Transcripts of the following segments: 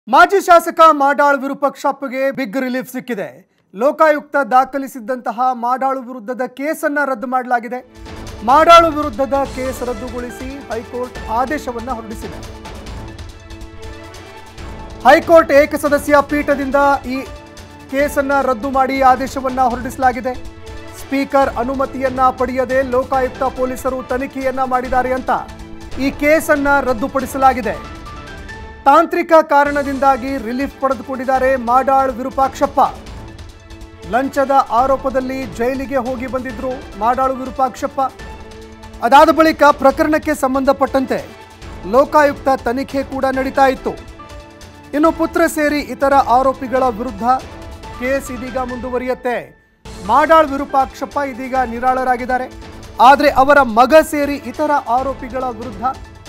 ಮಾಜಿ ಶಾಸಕ Madal ವಿರೂಪಾಕ್ಷಪ್ಪಗೆ big relief ಸಿಕ್ಕಿದೆ ಲೋಕಾಯುಕ್ತ ದಾಖಲಿಸಿದ್ದಂತಹ ಮಾಡಾಳು ವಿರುದ್ಧದ ಕೇಸನ್ನ ರದ್ದು ಮಾಡಲಾಗಿದೆ ಮಾಡಾಳು ವಿರುದ್ಧದ ಕೇಸ್ ರದ್ದುಗೊಳಿಸಿ ಹೈಕೋರ್ಟ್ ಆದೇಶವನ್ನ ಹೊರಡಿಸಿದೆ ಹೈಕೋರ್ಟ್ ಏಕಸದಸ್ಯ ಪೀಠದಿಂದ ಈ ಕೇಸನ್ನ ರದ್ದು ಮಾಡಿ ಆದೇಶವನ್ನ ಹೊರಡಿಸಲಾಗಿದೆ ಸ್ಪೀಕರ್ ಅನುಮತಿಯನ್ನ ಪಡೆಯದೆ ಲೋಕಾಯುಕ್ತ ಪೊಲೀಸರು ತನಿಖೆಯನ್ನ ಮಾಡಿದ್ದಾರೆ ಅಂತ ಈ ಕೇಸನ್ನ ರದ್ದುಪಡಿಸಲಾಗಿದೆ ತಾಂತ್ರಿಕ ಕಾರಣದಿಂದಾಗಿ ರಿಲೀಫ್ ಪಡೆದುಕೊಂಡಿದ್ದಾರೆ ಮಾಡಾಳ್ ವಿರೂಪಾಕ್ಷಪ್ಪ ಲಂಚದ ಆರೋಪದಲ್ಲಿ ಜೈಲಿಗೆ ಹೋಗಿ ಬಂದಿದ್ರು ಮಾಡಾಳು ವಿರೂಪಾಕ್ಷಪ್ಪ ಅದಾದ ಬಳಿಕ ಪ್ರಕರಣಕ್ಕೆ ಸಂಬಂಧಪಟ್ಟಂತೆ ಲೋಕಾಯುಕ್ತ ತನಿಖೆ ಕೂಡ ನಡೀತಾ ಇತ್ತು ಇನ್ನು ಪುತ್ರ ಸೇರಿ ಇತರ ಆರೋಪಿಗಳ ವಿರುದ್ಧ ಕೇಸ್ ಇದೀಗ ಮುಂದುವರಿಯುತ್ತೆ ಮಾಡಾಳ್ ವಿರೂಪಾಕ್ಷಪ್ಪ ಇದೀಗ ನಿರಾಳರಾಗಿದ್ದಾರೆ ಆದರೆ ಅವರ ಮಗ ಸೇರಿ ಇತರ ಆರೋಪಿಗಳ ವಿರುದ್ಧ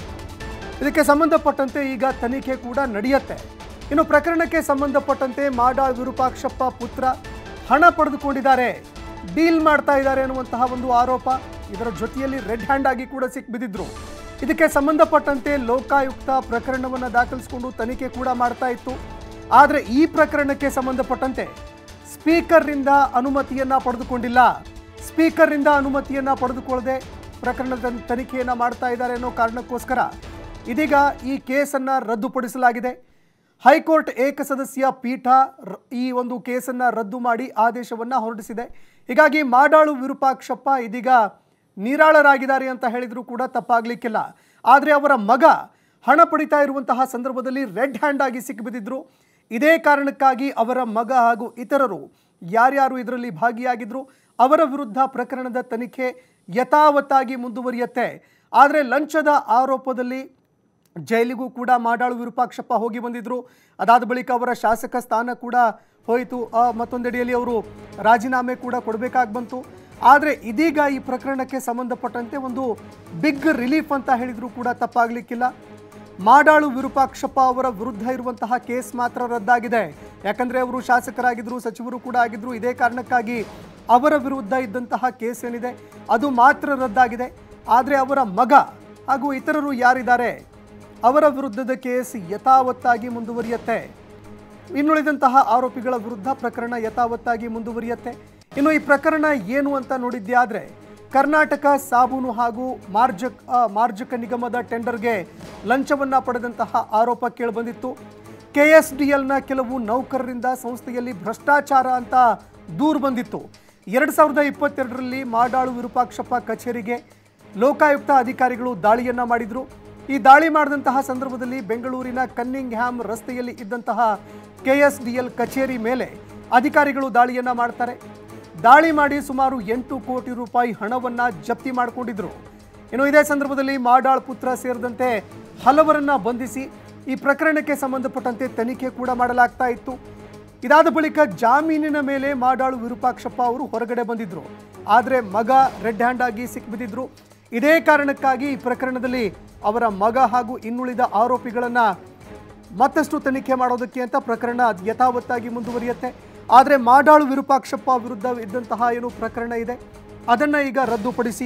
ಇದಕ್ಕೆ ಸಂಬಂಧಪಟ್ಟಂತೆ ಈಗ ತನಿಖೆ ಕೂಡ ನಡೆಯುತ್ತೆ ಇನ್ನು ಪ್ರಕರಣಕ್ಕೆ ಸಂಬಂಧಪಟ್ಟಂತೆ ಮಾಡಾಳ್ ವಿರೂಪಾಕ್ಷಪ್ಪ ಪುತ್ರ ಹಣ ಪಡೆದುಕೊಂಡಿದ್ದಾರೆ ಡೀಲ್ ಮಾಡ್ತಾ ಇದ್ದಾರೆ ಅನ್ನುವಂತಹ ಒಂದು ಆರೋಪ ಇದರ ಜೊತೆಯಲ್ಲಿ ರೆಡ್ ಹ್ಯಾಂಡ್ ಆಗಿ ಕೂಡ ಸಿಕ್ಬಿದ್ದಿದ್ರು ಇದಕ್ಕೆ ಸಂಬಂಧಪಟ್ಟಂತೆ ಲೋಕಾಯುಕ್ತ ಪ್ರಕರಣವನ್ನು ದಾಖಲಿಸಿಕೊಂಡು ತನಿಖೆ ಕೂಡ ಮಾಡ್ತಾ ಇತ್ತು ಆದರೆ ಈ ಪ್ರಕರಣಕ್ಕೆ ಸಂಬಂಧಪಟ್ಟಂತೆ ಸ್ಪೀಕರ್ನಿಂದ ಅನುಮತಿಯನ್ನ ಪಡೆದುಕೊಂಡಿಲ್ಲ ಸ್ಪೀಕರ್ನಿಂದ ಅನುಮತಿಯನ್ನ ಪಡೆದುಕೊಳ್ಳದೆ ಪ್ರಕರಣದ ತನಿಖೆಯನ್ನ ಮಾಡ್ತಾ ಇದ್ದಾರೆ ಅನ್ನೋ ಕಾರಣಕ್ಕೋಸ್ಕರ ಇದೀಗ ಈ ಕೇಸನ್ನ ರದ್ದುಪಡಿಸಲಾಗಿದೆ ಹೈಕೋರ್ಟ್ ಏಕಸದಸ್ಯ ಪೀಠ ರ- ಈ ಒಂದು ಕೇಸನ್ನ ರದ್ದು ಮಾಡಿ ಆದೇಶವನ್ನ ಹೊರಡಿಸಿದೆ ಹೀಗಾಗಿ ಮಾಡಾಳು ವಿರೂಪಾಕ್ಷಪ್ಪ ಇದೀಗ ನಿರಾಳರಾಗಿದ್ದಾರೆ ಅಂತ ಹೇಳಿದ್ರು ಕೂಡ ತಪ್ಪಾಗ್ಲಿಕ್ಕಿಲ್ಲ ಆದರೆ ಅವರ ಮಗ ಹಣ ಪಡಿತಾ ಇರುವಂತಹ ಸಂದರ್ಭದಲ್ಲಿ ರೆಡ್ ಹ್ಯಾಂಡ್ ಆಗಿ ಸಿಕ್ಕಿಬಿದ್ದಿದ್ರು ಇದೇ ಕಾರಣಕ್ಕಾಗಿ ಅವರ ಮಗ ಹಾಗೂ ಇತರರು ಯಾರ್ಯಾರು ಇದರಲ್ಲಿ ಭಾಗಿಯಾಗಿದ್ರು ಅವರ ವಿರುದ್ಧ ಪ್ರಕರಣದ ತನಿಖೆ ಯಥಾವತ್ತಾಗಿ ಮುಂದುವರಿಯುತ್ತೆ ಆದರೆ ಲಂಚದ ಆರೋಪದಲ್ಲಿ ಜೈಲಿಗೂ ಕೂಡ ಮಾಡಾಳು ವಿರೂಪಾಕ್ಷಪ್ಪ ಹೋಗಿ ಬಂದಿದ್ರು ಅದಾದ ಬಳಿಕ ಅವರ ಶಾಸಕ ಸ್ಥಾನ ಕೂಡ ಹೋಯಿತು ಆ, ಮತ್ತೊಂದೆಡೆಯಲ್ಲಿ ಅವರು ರಾಜೀನಾಮೆ ಕೂಡ ಕೊಡಬೇಕಾಗಿ ಬಂತು ಆದರೆ ಇದೀಗ ಈ ಪ್ರಕರಣಕ್ಕೆ ಸಂಬಂಧಪಟ್ಟಂತೆ ಒಂದು ಬಿಗ್ ರಿಲೀಫ್ ಅಂತ ಹೇಳಿದ್ರು ಕೂಡ ತಪ್ಪಾಗಲಿಕ್ಕಿಲ್ಲ ಮಾಡಾಳು ವಿರೂಪಾಕ್ಷಪ್ಪ ಅವರ ವಿರುದ್ಧ ಇರುವಂತಹ ಕೇಸ್ ಮಾತ್ರ ರದ್ದಾಗಿದೆ ಯಾಕಂದ್ರೆ ಅವರು ಶಾಸಕರಾಗಿದ್ರು ಸಚಿವರು ಕೂಡ ಆಗಿದ್ರು ಇದೇ ಕಾರಣಕ್ಕಾಗಿ ಅವರ ವಿರುದ್ಧ ಇದ್ದಂತಹ ಕೇಸ್ ಏನಿದೆ ಅದು ಮಾತ್ರ ರದ್ದಾಗಿದೆ ಆದರೆ ಅವರ ಮಗ ಹಾಗೂ ಇತರರು ಯಾರಿದ್ದಾರೆ ಅವರ ವಿರುದ್ಧದ ಕೇಸ್ ಯಥಾವತ್ತಾಗಿ ಮುಂದುವರಿಯುತ್ತೆ ಇನ್ನುಳಿದಂತಹ ಆರೋಪಿಗಳ ವಿರುದ್ಧ ಪ್ರಕರಣ ಯಥಾವತ್ತಾಗಿ ಮುಂದುವರಿಯುತ್ತೆ ಇನ್ನು ಈ ಪ್ರಕರಣ ಏನು ಅಂತ ನೋಡಿದ್ದೆ ಆದರೆ ಕರ್ನಾಟಕ ಸಾಬೂನು ಹಾಗೂ ಮಾರ್ಜಕ್ ಆ, ಮಾರ್ಜಕ ನಿಗಮದ ಟೆಂಡರ್ಗೆ ಲಂಚವನ್ನ ಪಡೆದಂತಹ ಆರೋಪ ಕೇಳಿಬಂದಿತ್ತು ಕೆ ಎಸ್ ಡಿ ಎಲ್ನ ಕೆಲವು ನೌಕರರಿಂದ ಸಂಸ್ಥೆಯಲ್ಲಿ ಭ್ರಷ್ಟಾಚಾರ ಅಂತ ದೂರು ಬಂದಿತ್ತು ಎರಡು ಸಾವಿರದ ಇಪ್ಪತ್ತೆರಡರಲ್ಲಿ ಮಾಡಾಳು ವಿರೂಪಾಕ್ಷಪ್ಪ ಕಚೇರಿಗೆ ಲೋಕಾಯುಕ್ತ ಅಧಿಕಾರಿಗಳು ದಾಳಿಯನ್ನ ಮಾಡಿದ್ರು ಈ ದಾಳಿ ಮಾಡಿದಂತಹ ಸಂದರ್ಭದಲ್ಲಿ ಬೆಂಗಳೂರಿನ ಕನ್ನಿಂಗ್ ಹ್ಯಾಮ್ ರಸ್ತೆಯಲ್ಲಿ ಇದ್ದಂತಹ ಕೆ ಎಸ್ ಡಿ ಎಲ್ ಕಚೇರಿ ಮೇಲೆ ಅಧಿಕಾರಿಗಳು ದಾಳಿಯನ್ನ ಮಾಡ್ತಾರೆ ದಾಳಿ ಮಾಡಿ ಸುಮಾರು ಎಂಟು ಕೋಟಿ ರೂಪಾಯಿ ಹಣವನ್ನ ಜಪ್ತಿ ಮಾಡಿಕೊಂಡಿದ್ರು ಇನ್ನು ಇದೇ ಸಂದರ್ಭದಲ್ಲಿ ಮಾಡಾಳ್ ಪುತ್ರ ಸೇರಿದಂತೆ ಹಲವರನ್ನ ಬಂಧಿಸಿ ಈ ಪ್ರಕರಣಕ್ಕೆ ಸಂಬಂಧಪಟ್ಟಂತೆ ತನಿಖೆ ಕೂಡ ಮಾಡಲಾಗ್ತಾ ಇತ್ತು ಇದಾದ ಬಳಿಕ ಜಾಮೀನಿನ ಮೇಲೆ ಮಾಡಾಳು ವಿರೂಪಾಕ್ಷಪ್ಪ ಅವರು ಹೊರಗಡೆ ಬಂದಿದ್ರು ಆದರೆ ಮಗ ರೆಡ್ ಹ್ಯಾಂಡ್ ಆಗಿ ಸಿಕ್ಬಿದ್ದಿದ್ರು ಇದೇ ಕಾರಣಕ್ಕಾಗಿ ಈ ಪ್ರಕರಣದಲ್ಲಿ ಅವರ ಮಗ ಹಾಗೂ ಇನ್ನುಳಿದ ಆರೋಪಿಗಳನ್ನ ಮತ್ತಷ್ಟು ತನಿಖೆ ಮಾಡೋದಕ್ಕೆ ಅಂತ ಪ್ರಕರಣ ಅದ್ ಯಥಾವತ್ತಾಗಿ ಮುಂದುವರಿಯುತ್ತೆ ಆದರೆ ಮಾಡಾಳು ವಿರೂಪಾಕ್ಷಪ್ಪ ವಿರುದ್ಧ ಇದ್ದಂತಹ ಏನು ಪ್ರಕರಣ ಇದೆ ಅದನ್ನು ಈಗ ರದ್ದುಪಡಿಸಿ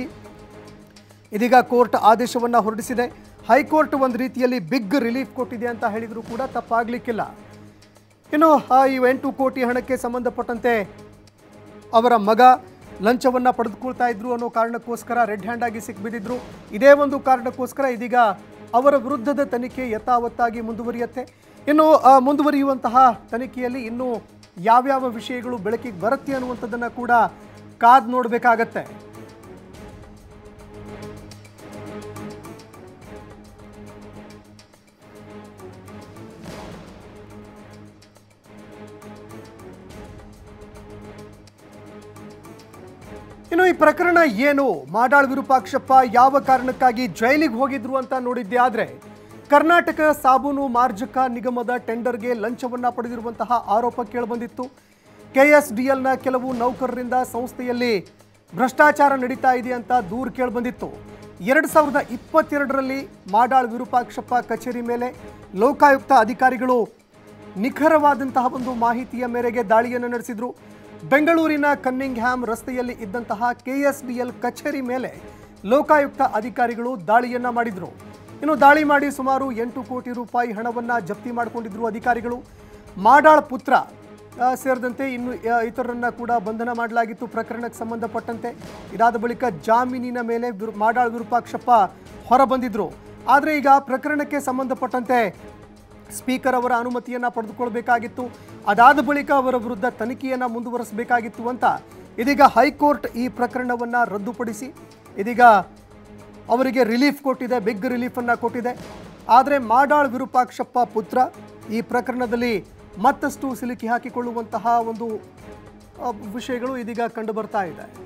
ಇದೀಗ ಕೋರ್ಟ್ ಆದೇಶವನ್ನು ಹೊರಡಿಸಿದೆ ಹೈಕೋರ್ಟ್ ಒಂದು ರೀತಿಯಲ್ಲಿ ಬಿಗ್ ರಿಲೀಫ್ ಕೊಟ್ಟಿದೆ ಅಂತ ಹೇಳಿದರೂ ಕೂಡ ತಪ್ಪಾಗಲಿಕ್ಕಿಲ್ಲ ಇನ್ನು ಆ ಈ ಎಂಟು ಕೋಟಿ ಹಣಕ್ಕೆ ಸಂಬಂಧಪಟ್ಟಂತೆ ಅವರ ಮಗ ಲಂಚವನ್ನು ಪಡೆದುಕೊಳ್ತಾ ಇದ್ರು ಅನ್ನೋ ಕಾರಣಕ್ಕೋಸ್ಕರ ರೆಡ್ ಹ್ಯಾಂಡ್ ಆಗಿ ಸಿಕ್ಬಿದ್ದಿದ್ರು ಇದೇ ಒಂದು ಕಾರಣಕ್ಕೋಸ್ಕರ ಇದೀಗ ಅವರ ವಿರುದ್ಧದ ತನಿಖೆ ಯಥಾವತ್ತಾಗಿ ಮುಂದುವರಿಯುತ್ತೆ ಇನ್ನು ಆ, ಮುಂದುವರಿಯುವಂತಹ ತನಿಖೆಯಲ್ಲಿ ಇನ್ನೂ ಯಾವ್ಯಾವ ವಿಷಯಗಳು ಬೆಳಕಿಗೆ ಬರುತ್ತೆ ಅನ್ನುವಂಥದ್ದನ್ನು ಕೂಡ ಕಾದ್ ನೋಡಬೇಕಾಗತ್ತೆ ಇನ್ನು ಈ ಪ್ರಕರಣ ಏನು ಮಾಡಾಳ್ ವಿರೂಪಾಕ್ಷಪ್ಪ ಯಾವ ಕಾರಣಕ್ಕಾಗಿ ಜೈಲಿಗೆ ಹೋಗಿದ್ರು ಅಂತ ನೋಡಿದ್ದೆ ಆದ್ರೆ ಕರ್ನಾಟಕ ಸಾಬೂನು ಮಾರ್ಜಕ ನಿಗಮದ ಟೆಂಡರ್ಗೆ ಲಂಚವನ್ನ ಪಡೆದಿರುವಂತಹ ಆರೋಪ ಕೇಳಿಬಂದಿತ್ತು ಕೆಎಸ್ಡಿಎಲ್ನ ಕೆಲವು ನೌಕರರಿಂದ ಸಂಸ್ಥೆಯಲ್ಲಿ ಭ್ರಷ್ಟಾಚಾರ ನಡೀತಾ ಇದೆ ಅಂತ ದೂರು ಕೇಳಿಬಂದಿತ್ತು ಎರಡು ಸಾವಿರದ ಇಪ್ಪತ್ತೆರಡರಲ್ಲಿ ಮಾಡಾಳ್ ವಿರೂಪಾಕ್ಷಪ್ಪ ಕಚೇರಿ ಮೇಲೆ ಲೋಕಾಯುಕ್ತ ಅಧಿಕಾರಿಗಳು ನಿಖರವಾದಂತಹ ಒಂದು ಮಾಹಿತಿಯ ಮೇರೆಗೆ ದಾಳಿಯನ್ನು ನಡೆಸಿದ್ರು ಬೆಂಗಳೂರಿನ ಕನ್ನಿಂಗ್ ಹ್ಯಾಮ್ ರಸ್ತೆಯಲ್ಲಿ ಇದ್ದಂತಹ ಕೆಎಸ್ಡಿಎಲ್ ಕಚೇರಿ ಮೇಲೆ ಲೋಕಾಯುಕ್ತ ಅಧಿಕಾರಿಗಳು ದಾಳಿಯನ್ನ ಮಾಡಿದ್ರು ಇನ್ನು ದಾಳಿ ಮಾಡಿ ಸುಮಾರು ಎಂಟು ಕೋಟಿ ರೂಪಾಯಿ ಹಣವನ್ನ ಜಪ್ತಿ ಮಾಡಿಕೊಂಡಿದ್ರು ಅಧಿಕಾರಿಗಳು ಮಾಡಾಳ್ ಪುತ್ರ ಆ, ಸೇರಿದಂತೆ ಇನ್ನು ಆ, ಇತರರನ್ನ ಕೂಡ ಬಂಧನ ಮಾಡಲಾಗಿತ್ತು ಪ್ರಕರಣಕ್ಕೆ ಸಂಬಂಧಪಟ್ಟಂತೆ ಇದಾದ ಬಳಿಕ ಜಾಮೀನಿನ ಮೇಲೆ ವಿರು- ಮಾಡಾಳ್ ವಿರೂಪಾಕ್ಷಪ್ಪ ಹೊರ ಬಂದಿದ್ರು ಆದರೆ ಈಗ ಪ್ರಕರಣಕ್ಕೆ ಸಂಬಂಧಪಟ್ಟಂತೆ ಸ್ಪೀಕರ್ ಅವರ ಅನುಮತಿಯನ್ನ ಪಡೆದುಕೊಳ್ಬೇಕಾಗಿತ್ತು ಅದಾದ ಬಳಿಕ ಅವರ ವಿರುದ್ಧ ತನಿಖೆಯನ್ನ ಮುಂದುವರಿಸಬೇಕಾಗಿತ್ತು ಅಂತ ಇದೀಗ ಹೈಕೋರ್ಟ್ ಈ ಪ್ರಕರಣವನ್ನ ರದ್ದುಪಡಿಸಿ ಇದೀಗ ಅವರಿಗೆ ರಿಲೀಫ್ ಕೊಟ್ಟಿದೆ ಬಿಗ್ ರಿಲೀಫನ್ನು ಕೊಟ್ಟಿದೆ ಆದರೆ ಮಾಡಾಳ್ ವಿರೂಪಾಕ್ಷಪ್ಪ ಪುತ್ರ ಈ ಪ್ರಕರಣದಲ್ಲಿ ಮತ್ತಷ್ಟು ಸಿಲುಕಿ ಹಾಕಿಕೊಳ್ಳುವಂತಹ ಒಂದು ಆ, ವಿಷಯಗಳು ಇದೀಗ ಕಂಡು ಬರ್ತಾ ಇದೆ